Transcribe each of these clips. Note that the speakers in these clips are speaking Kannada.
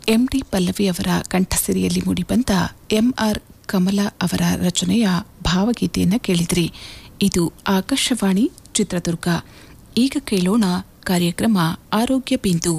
ಎಂ ಡಿ ಪಲ್ಲವಿ ಅವರ ಕಂಠಸಿರಿಯಲ್ಲಿ ಮೂಡಿಬಂದ ಎಂ ಆರ್ ಕಮಲಾ ಅವರ ರಚನೆಯ ಭಾವಗೀತೆಯನ್ನು ಕೇಳಿದ್ರಿ ಇದು ಆಕಾಶವಾಣಿ ಚಿತ್ರದುರ್ಗ ಈಗ ಕೇಳೋಣ ಕಾರ್ಯಕ್ರಮ ಆರೋಗ್ಯ ಬಿಂದು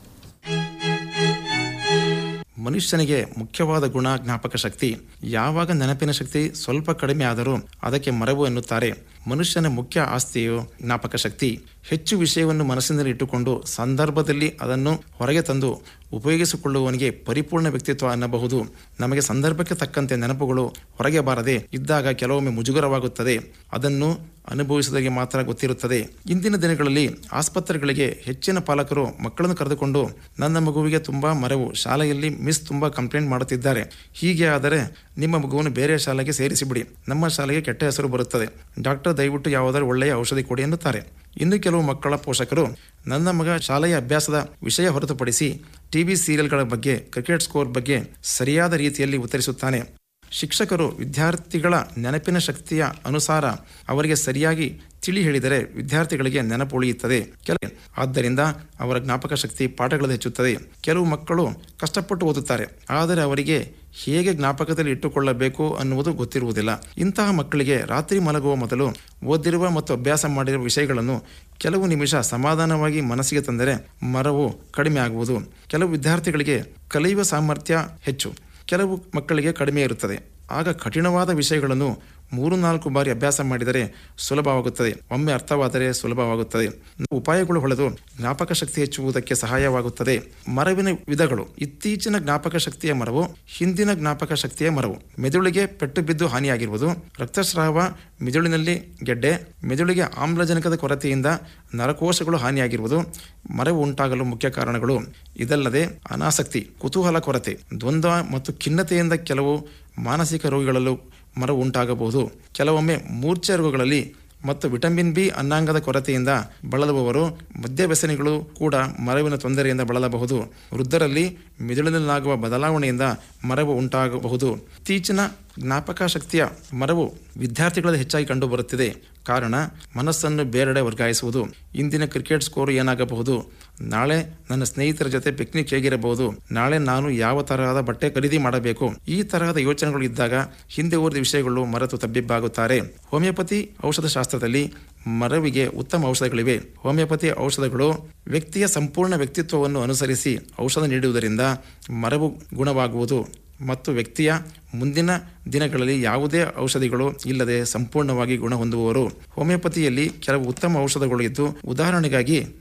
ಮನುಷ್ಯನಿಗೆ ಮುಖ್ಯವಾದ ಗುಣ ಜ್ಞಾಪಕ ಶಕ್ತಿ ಯಾವಾಗ ನೆನಪಿನ ಶಕ್ತಿ ಸ್ವಲ್ಪ ಕಡಿಮೆ ಆದರೂ ಅದಕ್ಕೆ ಮರವು ಎನ್ನುತ್ತಾರೆ ಮನುಷ್ಯನ ಮುಖ್ಯ ಆಸ್ತಿಯು ಜ್ಞಾಪಕ ಶಕ್ತಿ ಹೆಚ್ಚು ವಿಷಯವನ್ನು ಮನಸ್ಸಿನಲ್ಲಿ ಇಟ್ಟುಕೊಂಡು ಸಂದರ್ಭದಲ್ಲಿ ಅದನ್ನು ಹೊರಗೆ ತಂದು ಉಪಯೋಗಿಸಿಕೊಳ್ಳುವವನಿಗೆ ಪರಿಪೂರ್ಣ ವ್ಯಕ್ತಿತ್ವ ಅನ್ನಬಹುದು ನಮಗೆ ಸಂದರ್ಭಕ್ಕೆ ತಕ್ಕಂತೆ ನೆನಪುಗಳು ಹೊರಗೆ ಬಾರದೆ ಇದ್ದಾಗ ಕೆಲವೊಮ್ಮೆ ಮುಜುಗರವಾಗುತ್ತದೆ ಅದನ್ನು ಅನುಭವಿಸಿದವರಿಗೆ ಮಾತ್ರ ಗೊತ್ತಿರುತ್ತದೆ ಇಂದಿನ ದಿನಗಳಲ್ಲಿ ಆಸ್ಪತ್ರೆಗಳಿಗೆ ಹೆಚ್ಚಿನ ಪಾಲಕರು ಮಕ್ಕಳನ್ನು ಕರೆದುಕೊಂಡು ನನ್ನ ಮಗುವಿಗೆ ತುಂಬಾ ಮರವು ಶಾಲೆಯಲ್ಲಿ ಮಿಸ್ ತುಂಬಾ ಕಂಪ್ಲೇಂಟ್ ಮಾಡುತ್ತಿದ್ದಾರೆ ಹೀಗೆ ಆದರೆ ನಿಮ್ಮ ಮಗುವನ್ನು ಬೇರೆ ಶಾಲೆಗೆ ಸೇರಿಸಿಬಿಡಿ ನಮ್ಮ ಶಾಲೆಗೆ ಕೆಟ್ಟ ಹೆಸರು ಬರುತ್ತದೆ ಡಾಕ್ಟರ್ ದಯವಿಟ್ಟು ಯಾವುದಾದ್ರು ಒಳ್ಳೆಯ ಔಷಧಿ ಕೊಡಿ ಎನ್ನುತ್ತಾರೆ ಇನ್ನು ಕೆಲವು ಮಕ್ಕಳ ಪೋಷಕರು ನನ್ನ ಮಗ ಶಾಲೆಯ ಅಭ್ಯಾಸದ ವಿಷಯ ಹೊರತುಪಡಿಸಿ ಟಿವಿ ಸೀರಿಯಲ್ಗಳ ಬಗ್ಗೆ ಕ್ರಿಕೆಟ್ ಸ್ಕೋರ್ ಬಗ್ಗೆ ಸರಿಯಾದ ರೀತಿಯಲ್ಲಿ ಉತ್ತರಿಸುತ್ತಾನೆ ಶಿಕ್ಷಕರು ವಿದ್ಯಾರ್ಥಿಗಳ ನೆನಪಿನ ಶಕ್ತಿಯ ಅನುಸಾರ ಅವರಿಗೆ ಸರಿಯಾಗಿ ತಿಳಿ ಹೇಳಿದರೆ ವಿದ್ಯಾರ್ಥಿಗಳಿಗೆ ನೆನಪು ಉಳಿಯುತ್ತದೆ ಕೆಲ ಆದ್ದರಿಂದ ಅವರ ಜ್ಞಾಪಕ ಶಕ್ತಿ ಪಾಠಗಳಲ್ಲಿ ಹೆಚ್ಚುತ್ತದೆ ಕೆಲವು ಮಕ್ಕಳು ಕಷ್ಟಪಟ್ಟು ಓದುತ್ತಾರೆ ಆದರೆ ಅವರಿಗೆ ಹೇಗೆ ಜ್ಞಾಪಕದಲ್ಲಿ ಇಟ್ಟುಕೊಳ್ಳಬೇಕು ಅನ್ನುವುದು ಗೊತ್ತಿರುವುದಿಲ್ಲ ಇಂತಹ ಮಕ್ಕಳಿಗೆ ರಾತ್ರಿ ಮಲಗುವ ಮೊದಲು ಓದಿರುವ ಮತ್ತು ಅಭ್ಯಾಸ ಮಾಡಿರುವ ವಿಷಯಗಳನ್ನು ಕೆಲವು ನಿಮಿಷ ಸಮಾಧಾನವಾಗಿ ಮನಸ್ಸಿಗೆ ತಂದರೆ ಮರವು ಕಡಿಮೆ ಆಗುವುದು ಕೆಲವು ವಿದ್ಯಾರ್ಥಿಗಳಿಗೆ ಕಲಿಯುವ ಸಾಮರ್ಥ್ಯ ಹೆಚ್ಚು ಕೆಲವು ಮಕ್ಕಳಿಗೆ ಕಡಿಮೆ ಇರುತ್ತದೆ ಆಗ ಕಠಿಣವಾದ ವಿಷಯಗಳನ್ನು ಮೂರು ನಾಲ್ಕು ಬಾರಿ ಅಭ್ಯಾಸ ಮಾಡಿದರೆ ಸುಲಭವಾಗುತ್ತದೆ ಒಮ್ಮೆ ಅರ್ಥವಾದರೆ ಸುಲಭವಾಗುತ್ತದೆ ಉಪಾಯಗಳು ಹೊಳೆದು ಜ್ಞಾಪಕ ಶಕ್ತಿ ಹೆಚ್ಚುವುದಕ್ಕೆ ಸಹಾಯವಾಗುತ್ತದೆ ಮರವಿನ ವಿಧಗಳು ಇತ್ತೀಚಿನ ಜ್ಞಾಪಕ ಶಕ್ತಿಯ ಮರವು ಹಿಂದಿನ ಜ್ಞಾಪಕ ಶಕ್ತಿಯ ಮರವು ಮೆದುಳಿಗೆ ಪೆಟ್ಟು ಬಿದ್ದು ಹಾನಿಯಾಗಿರುವುದು ರಕ್ತಸ್ರಾವ ಮೆದುಳಿನಲ್ಲಿ ಗೆಡ್ಡೆ ಮೆದುಳಿಗೆ ಆಮ್ಲಜನಕದ ಕೊರತೆಯಿಂದ ನರಕೋಶಗಳು ಹಾನಿಯಾಗಿರುವುದು ಮರವು ಉಂಟಾಗಲು ಮುಖ್ಯ ಕಾರಣಗಳು ಇದಲ್ಲದೆ ಅನಾಸಕ್ತಿ ಕುತೂಹಲ ಕೊರತೆ ದ್ವಂದ್ವ ಮತ್ತು ಖಿನ್ನತೆಯಿಂದ ಕೆಲವು ಮಾನಸಿಕ ರೋಗಿಗಳಲ್ಲೂ ಮರವು ಉಂಟಾಗಬಹುದು ಕೆಲವೊಮ್ಮೆ ಮೂರ್ಛೆ ರೋಗಗಳಲ್ಲಿ ಮತ್ತು ವಿಟಮಿನ್ ಬಿ ಅನ್ನಾಂಗದ ಕೊರತೆಯಿಂದ ಬಳಲುವವರು ಮದ್ಯವ್ಯಸನಿಗಳು ಕೂಡ ಮರವಿನ ತೊಂದರೆಯಿಂದ ಬಳಲಬಹುದು ವೃದ್ಧರಲ್ಲಿ ಮಿದುಳಿನಲ್ಲಾಗುವ ಬದಲಾವಣೆಯಿಂದ ಮರವು ಉಂಟಾಗಬಹುದು ಇತ್ತೀಚಿನ ಜ್ಞಾಪಕ ಶಕ್ತಿಯ ಮರವು ವಿದ್ಯಾರ್ಥಿಗಳಲ್ಲಿ ಹೆಚ್ಚಾಗಿ ಕಂಡುಬರುತ್ತಿದೆ ಕಾರಣ ಮನಸ್ಸನ್ನು ಬೇರೆಡೆ ವರ್ಗಾಯಿಸುವುದು ಇಂದಿನ ಕ್ರಿಕೆಟ್ ಸ್ಕೋರ್ ಏನಾಗಬಹುದು ನಾಳೆ ನನ್ನ ಸ್ನೇಹಿತರ ಜೊತೆ ಪಿಕ್ನಿಕ್ ಹೇಗಿರಬಹುದು ನಾಳೆ ನಾನು ಯಾವ ತರಹದ ಬಟ್ಟೆ ಖರೀದಿ ಮಾಡಬೇಕು ಈ ತರಹದ ಯೋಚನೆಗಳು ಇದ್ದಾಗ ಹಿಂದೆ ಓದಿದ ವಿಷಯಗಳು ಮರೆತು ತಬ್ಬಿಬ್ಬಾಗುತ್ತಾರೆ ಹೋಮಿಯೋಪತಿ ಔಷಧ ಶಾಸ್ತ್ರದಲ್ಲಿ ಮರವಿಗೆ ಉತ್ತಮ ಔಷಧಗಳಿವೆ ಹೋಮಿಯೋಪತಿ ಔಷಧಗಳು ವ್ಯಕ್ತಿಯ ಸಂಪೂರ್ಣ ವ್ಯಕ್ತಿತ್ವವನ್ನು ಅನುಸರಿಸಿ ಔಷಧ ನೀಡುವುದರಿಂದ ಮರವು ಗುಣವಾಗುವುದು ಮತ್ತು ವ್ಯಕ್ತಿಯ ಮುಂದಿನ ದಿನಗಳಲ್ಲಿ ಯಾವುದೇ ಔಷಧಿಗಳು ಇಲ್ಲದೆ ಸಂಪೂರ್ಣವಾಗಿ ಗುಣ ಹೊಂದುವವರು ಹೋಮಿಯೋಪತಿಯಲ್ಲಿ ಕೆಲವು ಉತ್ತಮ ಔಷಧಗಳು ಇದ್ದು ಉದಾಹರಣೆಗಾಗಿ